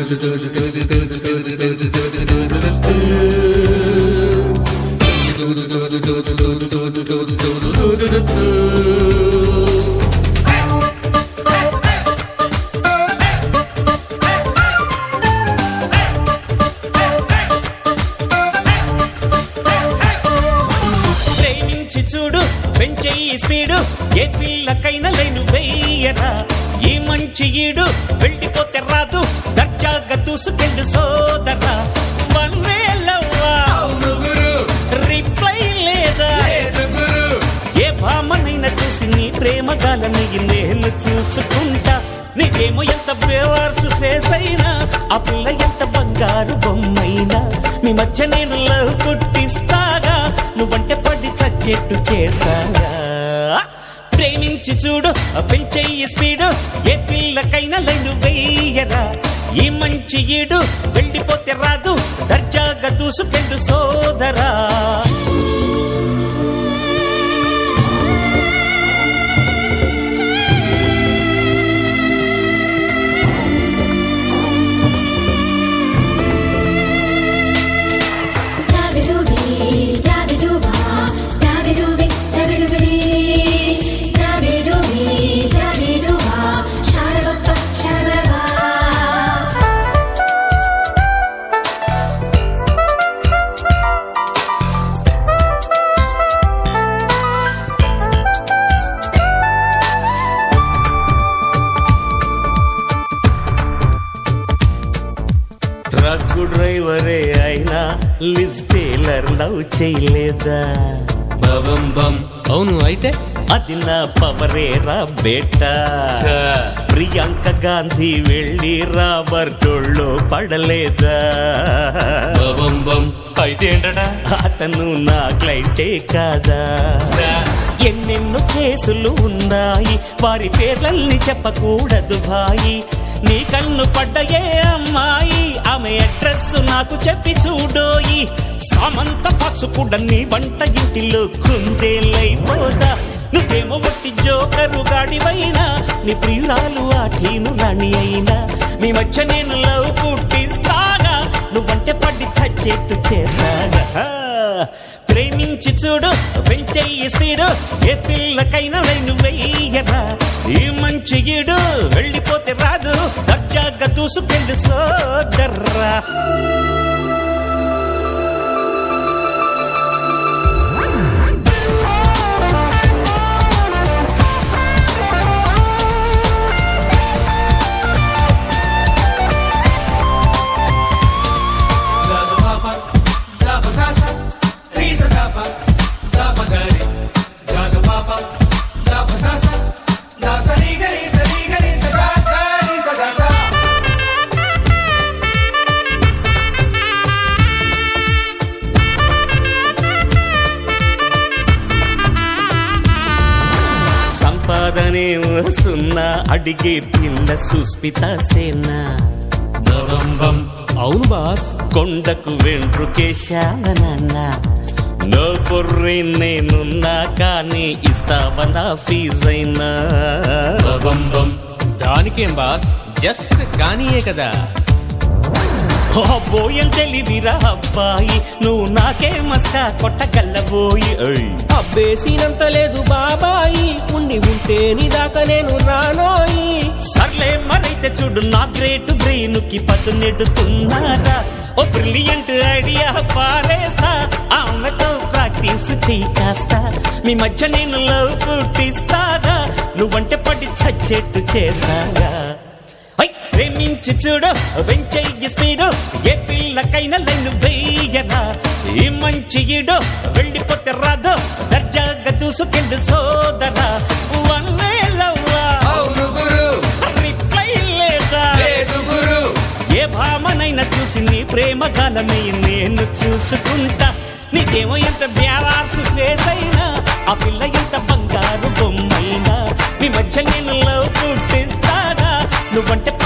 ప్రేమించి చూడు పెంచే ఈ స్పీడు ఏ పిల్లకైనా లేను వెయ్యరా ఈ మంచి ఈడు వెళ్ళిపోతే రాదు దర్జాగా దూసుకెళ్ళు సోదరా వన్ వేలవ్వా రిప్లై లేదా ఏ భామనైనా చూసి నీ ప్రేమ గాలని నేను చూసుకుంటా నీకేమో ఎంత బేవార్స్ ఫేస్ అయినా ఆ పిల్ల ఎంత బంగారు బొమ్మైనా మీ మధ్య నేను లవ్ కుట్టిస్తాగా నువ్వంటే పడి చచ్చేట్టు చేస్తాగా ప్రేమించి చూడు పెంచెయ్యి స్పీడు ఏ పిల్లకైనా లైను వెయ్యరా ఈ మంచి ఈడు వెళ్ళిపోతే రాదు దర్జాగా దూసుకెళ్ళు సోదరా Dabby-dooby, dabby-dooba, dabby-dooby, dabby-doobity. Dabby-dooby, dabby-dooba, sha-da-ba-ba, sha-da-ba-ba. Truck డ్రైవరే అయినా లిజ్ టేలర్ లవ్ చేయలేదా బబం బం అవును అయితే అది నా పవరేరా బేటా ఛ. ప్రియాంక గాంధీ వెళ్ళి రాబర్టోళ్ళు పడలేదా బబం బం అయితే ఏంటట అతను నా క్లైంటే కాదా ఎన్నెన్నో కేసులు ఉన్నాయి వారి పేర్లల్ని చెప్పకూడదు భాయి నీ కన్ను పడ్డ ఏ అమ్మాయి ఆమె అడ్రస్ నాకు చెప్పి చూడోయి సామంత పక్షు కూడా నీ వంట ఇంటిలో కుందేలైపోదా నువ్వేమో వట్టి జోకరు గాడివైనా నీ ప్రియురాలు ఆ ఠీను రాణి అయినా మీ మధ్య నేను లవ్ పుట్టిస్తాగా నువ్వంటే పడి చచ్చేట్టు చేస్తాగా ప్రేమించి చూడు పెంచెయ్యి స్పీడు ఏ పిల్లకైనా నేను వెయ్యరా ఈ మంచి ఈడు వెళ్ళిపోతే రాదు దర్జాగా దూసుకెళ్ళి సోదర్రా సంపాదనే సున్నా అడిగే పిల్ల సుస్మిత సేనా బబం బం అవును బాస్ కొండకు వెంట్రుకేశావనన్నా నో పొర్రి నేనున్నా కానీ ఇస్తావనా ఫీజైనా బబం బం దానికేం బాస్ జస్ట్ కానీయే కదా బోయం తెలివిరా అబ్బాయి నువ్వు నాకే మస్కా కొట్టగల్లబోయి ఐ. అబ్బేసినంత లేదు బాబాయి ఉండి ఉంటే నీ దాకా నేను రానోయి సర్లే మరైతే చూడు నా గ్రేట్ బ్రెయిన్ కి పదు నెడుతున్నారా ఓ బ్రిలియంట్ ఐడియా పారేస్తా ఆమెతో ప్రాక్టీస్ చెయ్యి కాస్త మీ మధ్య నేను లవ్ పుట్టిస్తాగా నువ్వంటే పడి చచ్చేట్టు చేస్తాగా ఐ, ప్రేమించి చూడు వెంచయ్య స్పీడు ఏ పిల్లకైనా లైన్ వెయ్యరా ఈ మంచి ఈడు వెళ్ళిపోతే రాదు దర్జాగా దూసుకెళ్ళు సోదరా వన్ వేలవ్వా రిప్లై లేదా ఏ భామనైనా చూసి నీ ప్రేమ కాలమే నేను చూసుకుంటా నీకేమో ఎంత బ్యావార్సు ఫేస్ అయినా ఆ పిల్ల ఎంత బంగారు బొమ్మైనా మీ మధ్య నేను లవ్ పుట్టిస్తాగా నువ్వంటే